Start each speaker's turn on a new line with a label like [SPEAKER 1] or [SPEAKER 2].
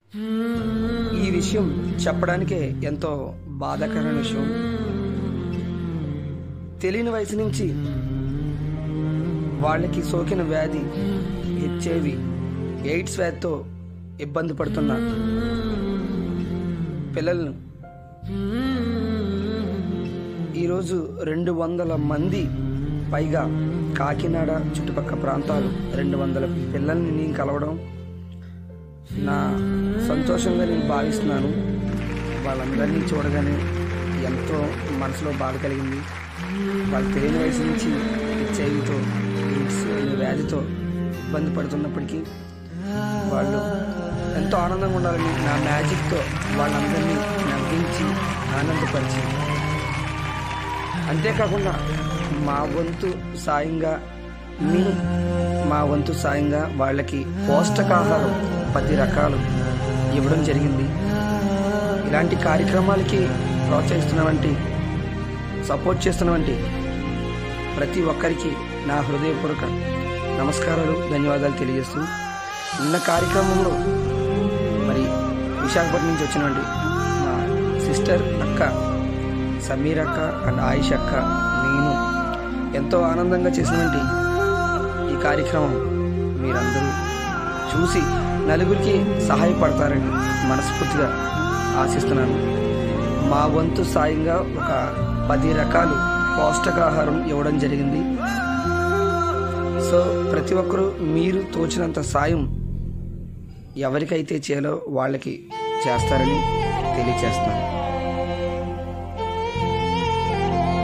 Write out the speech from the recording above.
[SPEAKER 1] ఈ విషయం చెప్పడానికే ఎంతో బాధాకరమైన విషయం తెలియని వయసు నుంచి వాళ్ళకి సోకిన వ్యాధి హెచ్ఐవి ఎయిడ్స్ వ్యాధితో ఇబ్బంది పడుతున్న పిల్లలను ఈరోజు రెండు వందల మంది పైగా కాకినాడ చుట్టుపక్కల ప్రాంతాలు రెండు వందల పిల్లల్ని నేను కలవడం నా సంతోషంగా నేను భావిస్తున్నాను వాళ్ళందరినీ చూడగానే ఎంతో మనసులో బాధ కలిగింది వాళ్ళు తెలియని వయసు నుంచి హెచ్ఐవితో ఎయిడ్స్ అనే వ్యాధితో ఇబ్బంది పడుతున్నప్పటికీ వాళ్ళు ఎంతో ఆనందంగా ఉండాలని నా మ్యాజిక్తో వాళ్ళందరినీ నవ్వించి ఆనందపరిచి అంతేకాకుండా మా వంతు సాయంగా మేము మా వంతు సాయంగా వాళ్ళకి పౌష్టికాహారం పది రకాలు ఇవ్వడం జరిగింది ఇలాంటి కార్యక్రమాలకి ప్రోత్సహిస్తున్నవంటి సపోర్ట్ చేస్తున్నవంటి ప్రతి ఒక్కరికి నా హృదయపూర్వక నమస్కారాలు ధన్యవాదాలు తెలియజేస్తూ నిన్న కార్యక్రమంలో మరి విశాఖపట్నం నుంచి వచ్చినటువంటి మా సిస్టర్ అక్క సమీర్ అక్క అండ్ ఆయిష్ అక్క నేను ఎంతో ఆనందంగా చేసినటువంటి ఈ కార్యక్రమం మీరందరూ చూసి నలుగురికి సహాయపడతారని మనస్ఫూర్తిగా ఆశిస్తున్నాను మా వంతు సాయంగా ఒక పది రకాలు పౌష్టికాహారం ఇవ్వడం జరిగింది సో ప్రతి ఒక్కరూ మీరు తోచినంత సాయం ఎవరికైతే చేయాలో వాళ్ళకి చేస్తారని తెలియచేస్తున్నాను